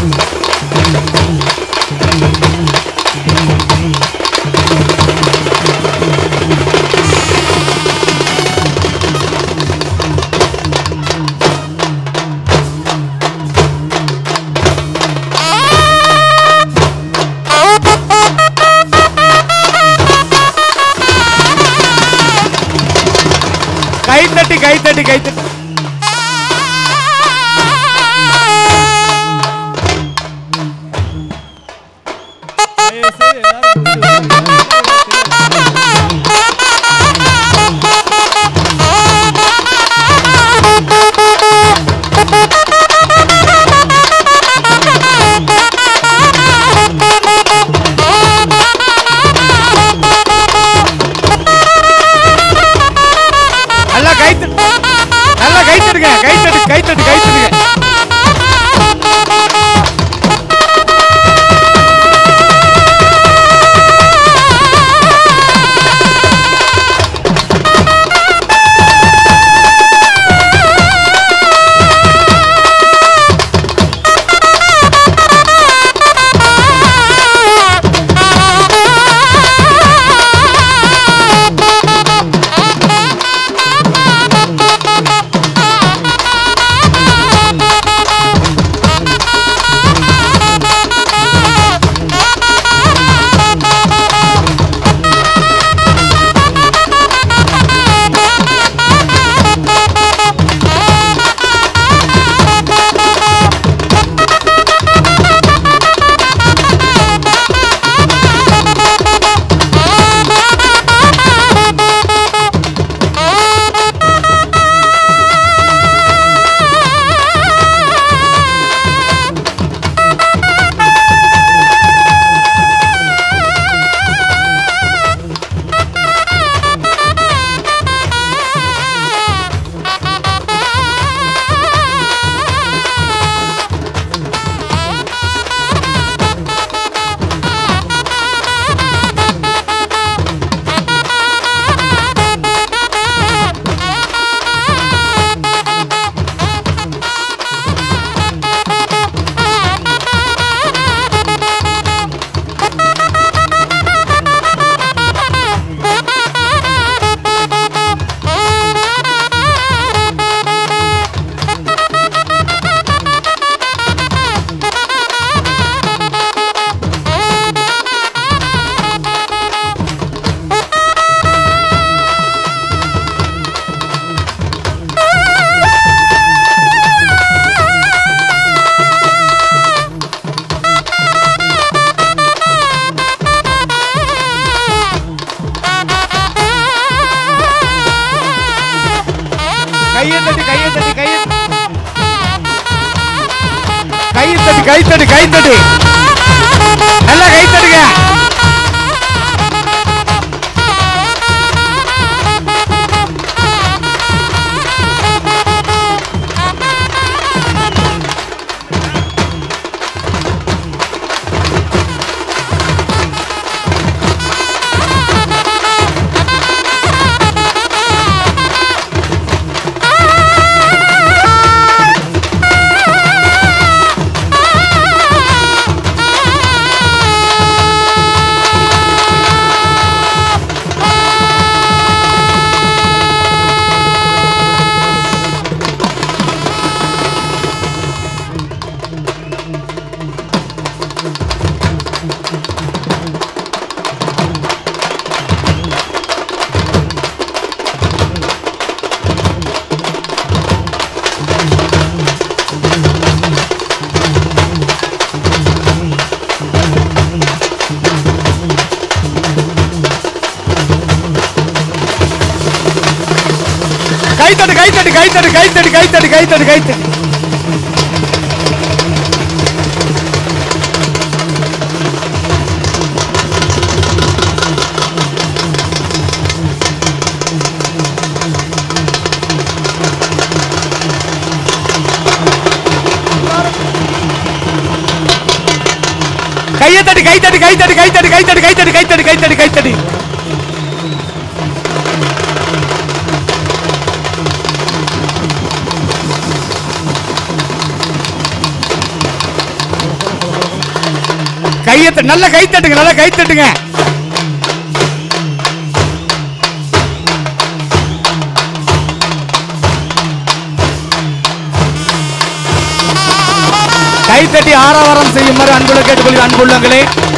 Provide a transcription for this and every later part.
கைத்தட்டி கைத்தட்டி கைத்தட்டி நல்லா கைத்தட்டு நல்லா கைத்தட்டுங்க கைத்தட்டு கைத்தட்டு கைத்தட்டுங்க கையை தட்டி கையை தட்டி கையை கையை தட்டி கை தட்டி கை தட்டி நல்லா கை தட்டுங்க கை தட்டு கை தட்டு கை தட்டு கை தட்டு கை தட்டு கை தட்டு கை தட்டு கையை தட்டி கை தட்டி கை தட்டி கை தட்டி கை தட்டி கை தட்டி கை தட்டி கை தட்டி கை தட்டி கையத்த நல்ல கை தட்டுங்க நல்ல கை தட்டுங்க கைத்தட்டி ஆரவாரம் செய்யுமாறு அன்புள்ள கேட்டுக்கொள்கிற அன்புள்ளங்களே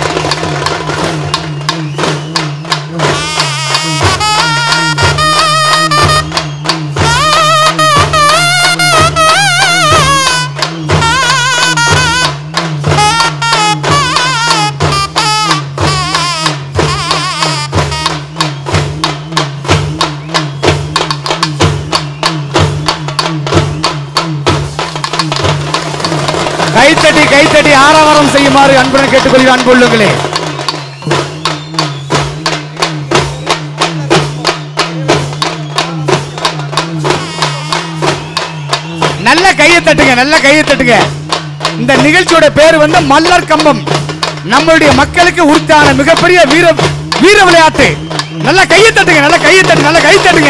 கைத்தட்டி கைத்தட்டி ஆரவாரம் செய்யுமாறு அன்புடன் கேட்டுக்கொள்கிற அன்புள்ளங்களே நல்ல கையை தட்டுங்க நல்ல கையை தட்டுங்க இந்த நிகழ்ச்சியோட பேர் வந்து மல்லர் கம்பம் நம்மளுடைய மக்களுக்கு உரித்தான மிகப்பெரிய வீர வீர விளையாட்டு நல்ல கையை தட்டுங்க நல்ல கையை தட்டு நல்ல கை தட்டுங்க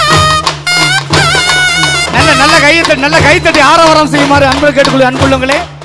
நல்ல நல்ல கையை தட்டி நல்ல கை தட்டி ஆரவாரம் செய்யுமாறு அன்பு கேட்டுக்கொள்ள அன்புள்ளங்களே